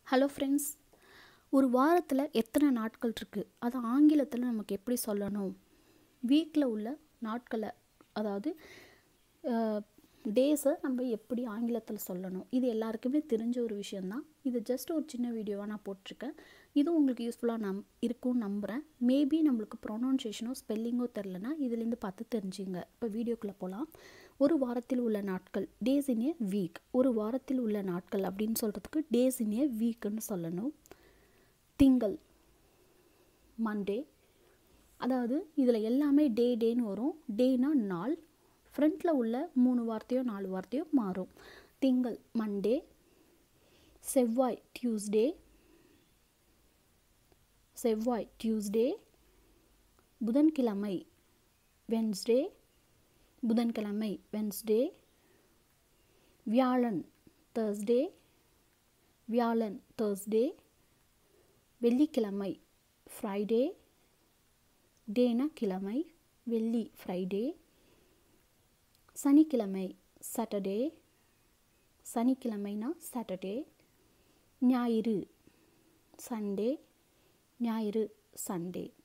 hello friends ஒரு வாரத்தில் எத்தனை நாட்கள் இருக்குது அதை ஆங்கிலத்தில் நமக்கு எப்படி சொல்லணும் வீக்கில் உள்ள நாட்களை அதாவது டேஸை நம்ம எப்படி ஆங்கிலத்தில் சொல்லணும் இது எல்லாருக்குமே தெரிஞ்ச ஒரு விஷயந்தான் இது ஜஸ்ட் ஒரு சின்ன வீடியோவாக நான் போட்டிருக்கேன் இது உங்களுக்கு யூஸ்ஃபுல்லாக நம் இருக்கும்னு நம்புகிறேன் மேபி நம்மளுக்கு ப்ரொனவுன்சியேஷனோ ஸ்பெல்லிங்கோ தெரிலனா இதுலேருந்து பார்த்து தெரிஞ்சுங்க இப்போ வீடியோக்குள்ளே போகலாம் ஒரு வாரத்தில் உள்ள நாட்கள் டேஸ் இன் ஏ வீக் ஒரு வாரத்தில் உள்ள நாட்கள் அப்படின்னு சொல்கிறதுக்கு டேஸ் இன் ஏ வீக்குன்னு சொல்லணும் திங்கள் மண்டே அதாவது இதில் எல்லாமே டே டேன்னு வரும் டேனா நாள் ஃப்ரண்ட்டில் உள்ள மூணு வார்த்தையோ நாலு வார்த்தையோ மாறும் திங்கள் மண்டே செவ்வாய் டியூஸ்டே செவ்வாய் டியூஸ்டே புதன்கிழமை வென்ஸ்டே புதன்கிழமை வென்ஸ்டே வியாழன் தேர்ஸ்டே வியாழன் தேர்ஸ்டே வெள்ளிக்கிழமை ஃப்ரைடே டேனா கிழமை வெள்ளி ஃப்ரைடே சனிக்கிழமை சாட்டர்டே சனிக்கிழமைனா சாட்டர்டே ஞாயிறு சண்டே ஞாயிறு சண்டே